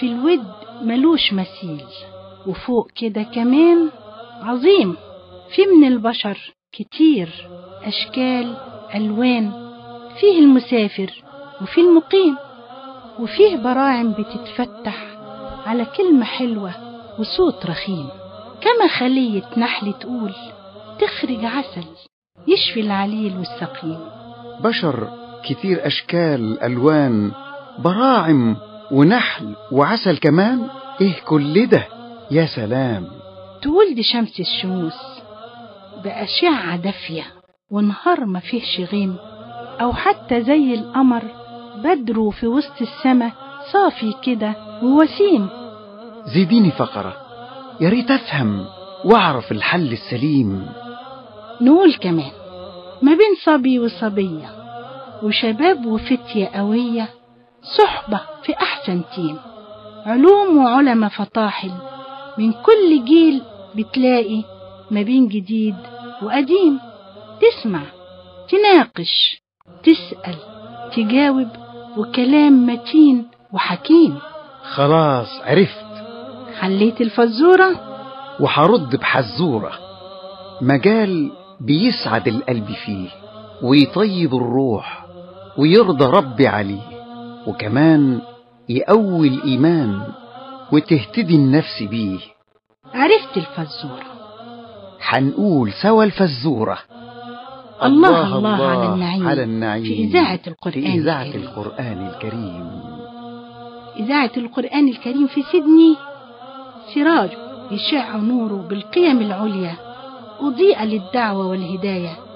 في الود ملوش مثيل وفوق كده كمان عظيم في من البشر كتير أشكال ألوان فيه المسافر وفيه المقيم وفيه براعم بتتفتح على كلمة حلوة وصوت رخيم كما خلية نحل تقول تخرج عسل يشفي العليل والسقيم بشر كتير أشكال ألوان براعم ونحل وعسل كمان إيه كل ده يا سلام تقول دي شمس الشموس بأشعة دافية ونهار ما فيهش غيم أو حتى زي القمر بدره في وسط السما صافي كده ووسيم زيديني فقرة يا ريت أفهم وأعرف الحل السليم نقول كمان ما بين صبي وصبية وشباب وفتية قوية صحبة في أحسن تيم علوم وعلماء فطاحل من كل جيل بتلاقي ما بين جديد وقديم تسمع تناقش تسأل تجاوب وكلام متين وحكيم خلاص عرفت حليت الفزورة وحرد بحزورة مجال بيسعد القلب فيه ويطيب الروح ويرضى ربي عليه وكمان يقوي الإيمان وتهتدي النفس بيه عرفت الفزورة حنقول سوا الفزورة الله الله على النعيم على النعيم في إذاعة القرآن في إذاعة الكريم. القرآن الكريم إذاعة القرآن الكريم في سيدني سراج يشع نوره بالقيم العليا أضيء للدعوة والهداية